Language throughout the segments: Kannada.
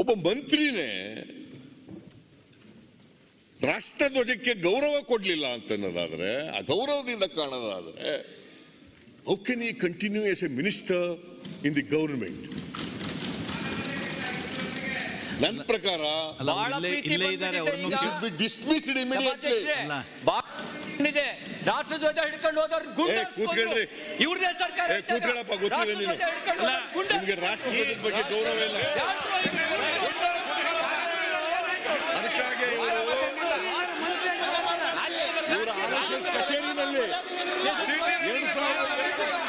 ಒಬ್ಬ ಮಂತ್ರಿನೇ ರಾಷ್ಟ್ರಧ್ವಜಕ್ಕೆ ಗೌರವ ಕೊಡ್ಲಿಲ್ಲ ಅಂತ ಅನ್ನೋದಾದ್ರೆ ಆ ಗೌರವದಿಂದ ಕಾಣೋದಾದ್ರೆ how can I continue as a minister in the government ನನ್ನ ಪ್ರಕಾರ ಅಲ್ಲ, ಬಹಳ ಇಲ್ಲೇ- ಪ್ರೀತಿ ಇಲ್ಲೇ ಇದ್ದಾರೆ, ಬಂದ್ಬಿಟ್ಟಿದೆ ಅವ್ರನ್ನು ಈಗ. should be dismissed immediately. ಸಭಾಧ್ಯಕ್ಷರೇ, ಅಲ್ಲ. ಬಹಳ ಇದೆ ರಾಷ್ಟ್ರಧ್ವಜ ಹಿಡ್ಕೊಂಡು ಹೋದವ್ರು ಗುಂಡು ಏ, ಕೂತ್ಕೊಳ್ರಿ. ಇವ್ರದೇ ಸರ್ಕಾರ ಏ, ಇದ್ದಾಗ ಕೂತ್ಕೊಳ್ಳಪ್ಪ, ಗೊತ್ತಿದೆ ನಿನಗೆ. ರಾಷ್ಟ್ರಧ್ವಜ ಹಿಡ್ಕೊಂಡು ಹೋದವ್ರು ಗುಂಡು ನಿಮ್ಗೆ ರಾಷ್ಟ್ರಧ್ವಜದ ಬಗ್ಗೆ ಗೌರವ ಇಲ್ಲ ಅದಕ್ಕಾಗಿ ಇವರು ಇವರು RSS ಕಚೇರಿನಲ್ಲಿ ಎರಡು ಸಾವಿರದ ಎರಡು ಸಾವಿರದ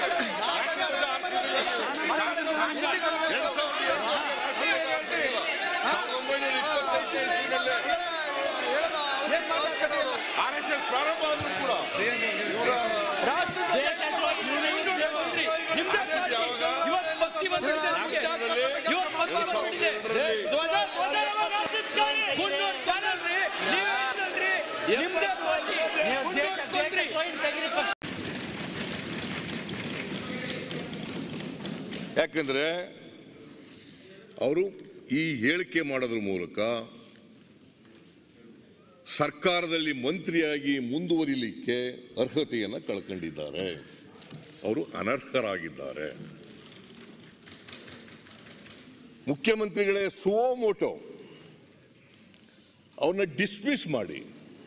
ಸಾವಿರದ ಒಂಬೈನೂರ ಇಪ್ಪತ್ತೈದು ಇಸ್ವಿನಲ್ಲಿ RSS ಪ್ರಾರಂಭ ಆದ್ರೂ ಕೂಡ ಇವರ ರಾಷ್ಟ್ರಧ್ವಜ ನಿಮ್ದೇ ಪಾರ್ಟಿ. ಇವತ್ತು ಭಕ್ತಿ ಬಂದ್ಬಿಟ್ಟಿದೆ ನಿಮ್ಗೆ. ಇವತ್ತು ಭಕ್ತಿ ಬಂದ್ಬಿಟ್ಟಿದೆ. ಧ್ವಜ ಧ್ವಜ ಯಾವಾಗ ಹಾಕಿದ್ರಿ? ಗುಂಡೂರು ಚಾನಲ್ ರೀ ನೀವ್ ಹೇಳಿದ್ರಲ್ರಿ, ನಿಮ್ದೇ ಪಾರ್ಟಿ. ಗುಂಡೂರು ಕೊಂದ್ರಿ. ಯಾಕಂದ್ರೆ ಅವರು ಈ ಹೇಳಿಕೆ ಮಾಡೋದ್ರ ಮೂಲಕ ಸರ್ಕಾರದಲ್ಲಿ ಮಂತ್ರಿಯಾಗಿ ಮುಂದುವರಿಲಿಕ್ಕೆ ಅರ್ಹತೆಯನ್ನು ಕಳ್ಕೊಂಡಿದ್ದಾರೆ ಅವರು ಅನರ್ಹರಾಗಿದ್ದಾರೆ ಮುಖ್ಯಮಂತ್ರಿಗಳೇ ಸುವೋಮೋಟೋ ಅವ್ರನ್ನ ಡಿಸ್ಮಿಸ್ ಮಾಡಿ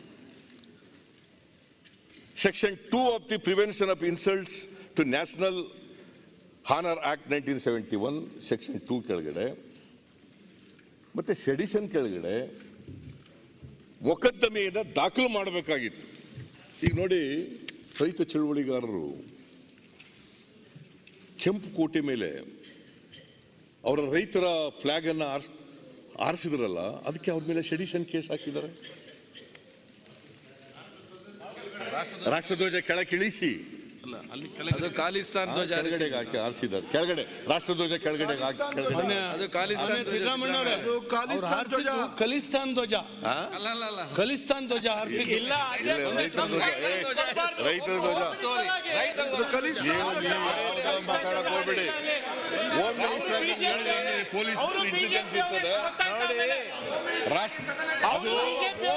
section two of the prevention of insults to national honour act nineteen seventy one section two ಕೆಳಗಡೆ ಮತ್ತೆ ಸೆಡಿಷನ್ ಕೆಳಗಡೆ ಮೊಕದ್ದಮೆಯಿಂದ ದಾಖಲು ಮಾಡಬೇಕಾಗಿತ್ತು ಈಗ ನೋಡಿ ರೈತ ಚಳುವಳಿಗಾರರು ಕೆಂಪು ಕೋಟೆ ಮೇಲೆ ಅವರ ರೈತರ ಫ್ಲಾಗ್ ಅನ್ನ ಆರ್ಸ್ ಆರಿಸಿದ್ರಲ್ಲ ಅದಕ್ಕೆ ಅವ್ರ ಮೇಲೆ ಸೆಡಿಷನ್ ಕೇಸ್ ಹಾಕಿದ್ದಾರೆ ರಾಷ್ಟ್ರಧ್ವಜ ಕೆಳಗಿಳಿಸಿ ಅದು ಖಾಲಿಸ್ತಾನ್ ಧ್ವಜ ಕೆಳಗಡೆ ಹಾಕಿ ಆರಿಸಿದ್ದಾರೆ ಕೆಳಗಡೆ ರಾಷ್ಟ್ರಧ್ವಜ ಕೆಳಗಡೆ ಹಾಕಿ ಕೆಳಗಡೆ ಅದು ಖಾಲಿಸ್ತಾನ್ ಧ್ವಜ ಸಿದ್ದರಾಮಯ್ಯನವರೇ ಅದು ಅವ್ರು ಹಾರ್ಸಿದ್ದು ಖಲಿಸ್ತಾನ್ ಧ್ವಜ ಖಲಿಸ್ತಾನ್ ಧ್ವಜ ಹಾರಿಸಿದ್ದು ಇಲ್ಲ ಇಲ್ಲ, ರೈತರ ಧ್ವಜ ಏ, ರೈತರ ಧ್ವಜ ನೀವು ನೀವು ಯಾವ್ದೋ ಮಾತಾಡಕ್ ಹೋಗ್ಬೇಡಿ ಹೋಮ್ ಮಿನಿಸ್ಟರ್ ಆಗಿ ಹೇಳಿದ್ರೆ ಪೊಲೀಸ್ ಇಂಟೆಲಿಜೆನ್ಸ್ ಇರ್ತದೆ ರಾಷ್ಟ್ರ ಅದು